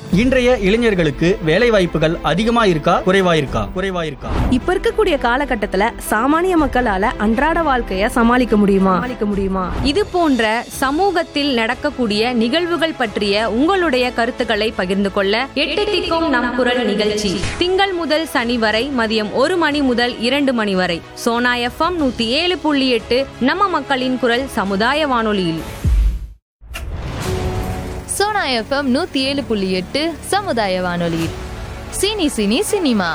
இன்றைய இளைஞர்களுக்கு வேலை வாய்ப்புகள் அதிகமா இருக்கா குறைவா இருக்கா குறைவா இருக்கா இப்ப இருக்கக்கூடிய காலகட்டத்துல சாமானிய மக்களால அன்றாட வாழ்க்கைய சமாளிக்க முடியுமா சமாளிக்க முடியுமா இது போன்ற சமூகத்தில் நடக்கக்கூடிய நிகழ்வுகள் பற்றிய உங்களுடைய கருத்துக்களை பகிர்ந்து கொள்ள எட்டு திக்கும் நம் குரல் நிகழ்ச்சி திங்கள் முதல் சனி வரை மதியம் ஒரு மணி முதல் இரண்டு மணி வரை சோனா எஃப்எம் நூத்தி ஏழு புள்ளி எட்டு நம்ம மக்களின் குரல் சமுதாய வானொலியில் சோனா எஃப்எம் நூத்தி ஏழு புள்ளி எட்டு சமுதாய வானொலி சினி சினி சினிமா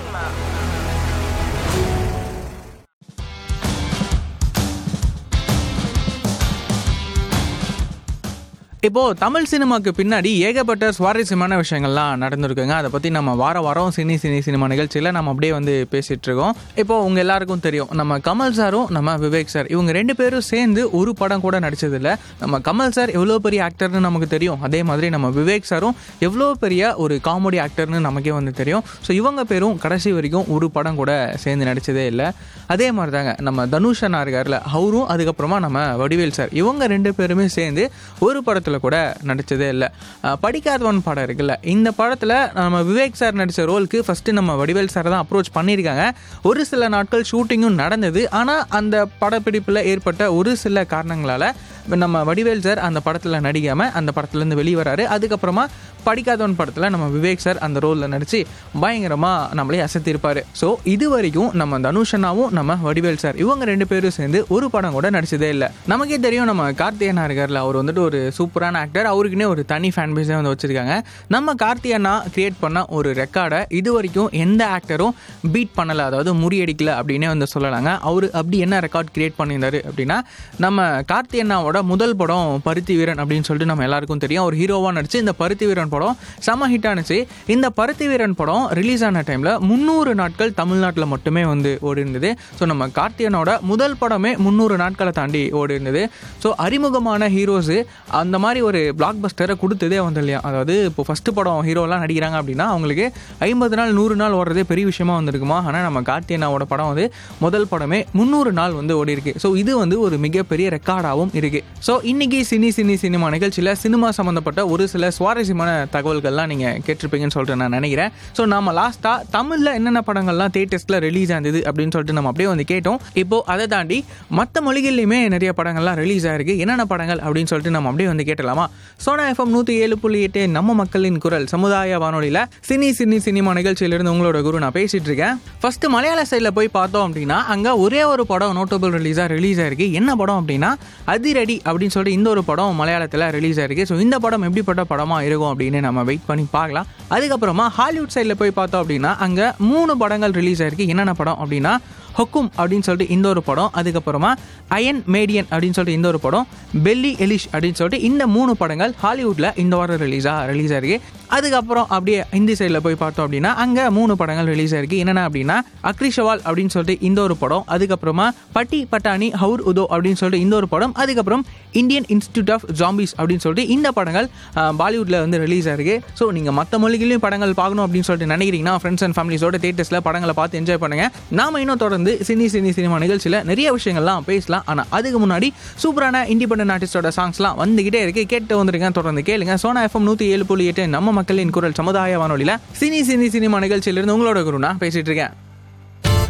இப்போ தமிழ் சினிமாக்கு பின்னாடி ஏகப்பட்ட சுவாரஸ்யமான விஷயங்கள்லாம் நடந்திருக்குங்க அதை பற்றி நம்ம வார வாரம் சினி சினி சினிமா நிகழ்ச்சியில் நம்ம அப்படியே வந்து பேசிட்டு இருக்கோம் இப்போ உங்க எல்லாருக்கும் தெரியும் நம்ம கமல் சாரும் நம்ம விவேக் சார் இவங்க ரெண்டு பேரும் சேர்ந்து ஒரு படம் கூட நடிச்சதில்ல நம்ம கமல் சார் எவ்வளோ பெரிய ஆக்டர்னு நமக்கு தெரியும் அதே மாதிரி நம்ம விவேக் சாரும் எவ்வளோ பெரிய ஒரு காமெடி ஆக்டர்னு நமக்கே வந்து தெரியும் ஸோ இவங்க பேரும் கடைசி வரைக்கும் ஒரு படம் கூட சேர்ந்து நடிச்சதே இல்லை அதே மாதிரி தாங்க நம்ம தனுஷ் அண்ணா இருக்கார்ல அவரும் அதுக்கப்புறமா நம்ம வடிவேல் சார் இவங்க ரெண்டு பேருமே சேர்ந்து ஒரு படத்தில் கூட நடித்ததே இல்லை அஹ் படிக்காதவன் படம் இருக்குல்ல இந்த படத்தில் நம்ம விவேக் சார் நடித்த ரோலுக்கு ஃபஸ்ட்டு நம்ம வடிவேல் சார் தான் அப்ரோச் பண்ணியிருக்காங்க ஒரு சில நாட்கள் ஷூட்டிங்கும் நடந்தது ஆனால் அந்த படப்பிடிப்பில் ஏற்பட்ட ஒரு சில காரணங்களால் நம்ம வடிவேல் சார் அந்த படத்தில் நடிக்காமல் அந்த படத்துலேருந்து வெளியே வராரு அதுக்கப்புறமா படிக்காதவன் படத்தில் நம்ம விவேக் சார் அந்த ரோலில் நடித்து பயங்கரமாக நம்மளே அசத்திருப்பார் ஸோ இது வரைக்கும் நம்ம தனுஷனாவும் நம்ம வடிவேல் சார் இவங்க ரெண்டு பேரும் சேர்ந்து ஒரு படம் கூட நடிச்சதே இல்லை நமக்கே தெரியும் நம்ம கார்த்தியனா இருக்கார்ல அவர் வந்துட்டு ஒரு சூப்பரான ஆக்டர் அவருக்குன்னே ஒரு தனி ஃபேன் பேஸே வந்து வச்சுருக்காங்க நம்ம கார்த்தியனா கிரியேட் பண்ண ஒரு ரெக்கார்டை இது வரைக்கும் எந்த ஆக்டரும் பீட் பண்ணலை அதாவது முறியடிக்கல அப்படின்னே வந்து சொல்லலாங்க அவர் அப்படி என்ன ரெக்கார்ட் கிரியேட் பண்ணியிருந்தாரு அப்படின்னா நம்ம கார்த்தியண்ணாவோட முதல் படம் பருத்தி வீரன் அப்படின்னு சொல்லிட்டு நம்ம எல்லாருக்கும் தெரியும் ஒரு ஹீரோவாக நடிச்சு இந்த பருத்தி வீரன் படம் செம ஹிட் ஆனுச்சு இந்த பருத்தி வீரன் படம் ரிலீஸ் ஆன டைமில் முந்நூறு நாட்கள் தமிழ்நாட்டில் மட்டுமே வந்து ஓடி இருந்தது ஸோ நம்ம கார்த்தியனோட முதல் படமே முந்நூறு நாட்களை தாண்டி ஓடி இருந்தது ஸோ அறிமுகமான ஹீரோஸு அந்த மாதிரி ஒரு பிளாக் பஸ்டரை கொடுத்ததே வந்து இல்லையா அதாவது இப்போ ஃபஸ்ட்டு படம் ஹீரோலாம் நடிக்கிறாங்க அப்படின்னா அவங்களுக்கு ஐம்பது நாள் நூறு நாள் ஓடுறதே பெரிய விஷயமா வந்திருக்குமா ஆனால் நம்ம கார்த்தியனாவோட படம் வந்து முதல் படமே முந்நூறு நாள் வந்து ஓடி இருக்கு ஸோ இது வந்து ஒரு மிகப்பெரிய ரெக்கார்டாகவும் இருக்கு ஸோ இன்னைக்கு சினி சினி சினிமா நிகழ்ச்சியில் சினிமா சம்மந்தப்பட்ட ஒரு சில சுவாரஸ்யமான தகவல்கள்லாம் நீங்கள் கேட்டிருப்பீங்கன்னு சொல்லிட்டு நான் நினைக்கிறேன் ஸோ நம்ம லாஸ்ட்டாக தமிழில் என்னென்ன படங்கள்லாம் தேட்டர்ஸில் ரிலீஸ் ஆனது அப்படின்னு சொல்லிட்டு நம்ம அப்படியே வந்து கேட்டோம் இப்போ அதை தாண்டி மற்ற மொழிகள்லையுமே நிறைய படங்கள்லாம் ரிலீஸ் ஆயிருக்கு என்னென்ன படங்கள் அப்படின்னு சொல்லிட்டு நம்ம அப்படியே வந்து கேட்டலாமா சோனா எஃப்எம் நூற்றி ஏழு புள்ளி எட்டு நம்ம மக்களின் குரல் சமுதாய வானொலியில் சினி சினி சினிமா நிகழ்ச்சியிலிருந்து உங்களோட குரு நான் பேசிட்டு இருக்கேன் ஃபர்ஸ்ட் மலையாள சைடில் போய் பார்த்தோம் அப்படின்னா அங்கே ஒரே ஒரு படம் நோட்டபிள் ரிலீஸாக ரிலீஸ் ஆயிருக்கு என்ன படம் அப்படின்னா அதிரடி அப்படின்னு சொல்லிட்டு இந்த ஒரு படம் மலையாளத்தில் ரிலீஸ் ஆயிருக்கு ஸோ இந்த படம் எப்படிப்பட்ட படமாக இருக்கும் அப்படின்னு நம்ம வெயிட் பண்ணி பார்க்கலாம் அதுக்கப்புறமா ஹாலிவுட் சைடில் போய் பார்த்தோம் அப்படின்னா அங்கே மூணு படங்கள் ரிலீஸ் ஆயிருக்கு என்னென்ன படம் அப்படின்னா ஹொக்கும் அப்படின்னு சொல்லிட்டு இந்த ஒரு படம் அதுக்கப்புறமா அயன் மேடியன் அப்படின்னு சொல்லிட்டு இந்த ஒரு படம் பெல்லி எலிஷ் அப்படின்னு சொல்லிட்டு இந்த மூணு படங்கள் ஹாலிவுட்டில் இந்த வாரம் ரிலீஸாக ரிலீஸ் ஆயிருக்கு அதுக்கப்புறம் அப்படியே ஹிந்தி சைடில் போய் பார்த்தோம் அப்படின்னா அங்கே மூணு படங்கள் ரிலீஸ் ஆயிருக்கு என்னென்ன அப்படின்னா அக்ரிஷவால் அப்படின்னு சொல்லிட்டு இந்த ஒரு படம் அதுக்கப்புறமா பட்டி பட்டாணி ஹவுர் உதோ அப்படின்னு சொல்லிட்டு இந்த ஒரு படம் அதுக்கப்புறம் இந்தியன் இன்ஸ்டியூட் ஆஃப் ஜாம்பிஸ் அப்படின்னு சொல்லிட்டு இந்த படங்கள் பாலிவுட்டில் வந்து ரிலீஸ் ஆயிருக்கு ஸோ நீங்கள் மற்ற மொழிகளையும் படங்கள் பார்க்கணும் அப்படின்னு சொல்லிட்டு நினைக்கிறீங்கன்னா ஃப்ரெண்ட்ஸ் அண்ட் ஃபேமிலிஸோட தேட்டர்ஸில் படங்களை பார்த்து என்ஜாய் பண்ணுங்க நாம இன்னும் தொடர்ந்து சினி சினி சினிமா நிகழ்ச்சியில் நிறைய விஷயங்கள்லாம் பேசலாம் ஆனால் அதுக்கு முன்னாடி சூப்பரான இண்டிபெண்டன்ட் ஆர்டிஸ்டோட சாங்ஸ்லாம் வந்துகிட்டே இருக்கு கேட்டு வந்திருக்கேன் தொடர்ந்து கேளுங்க சோனா எஃப்எம் நூற்றி ஏழு புள்ளி எட்டு நம்ம மக்களின் குரல் சமுதாய வானொலியில் சினி சினி சினிமா நிகழ்ச்சியிலிருந்து உங்களோட குரு நான் பேசிட்டு இருக்கேன்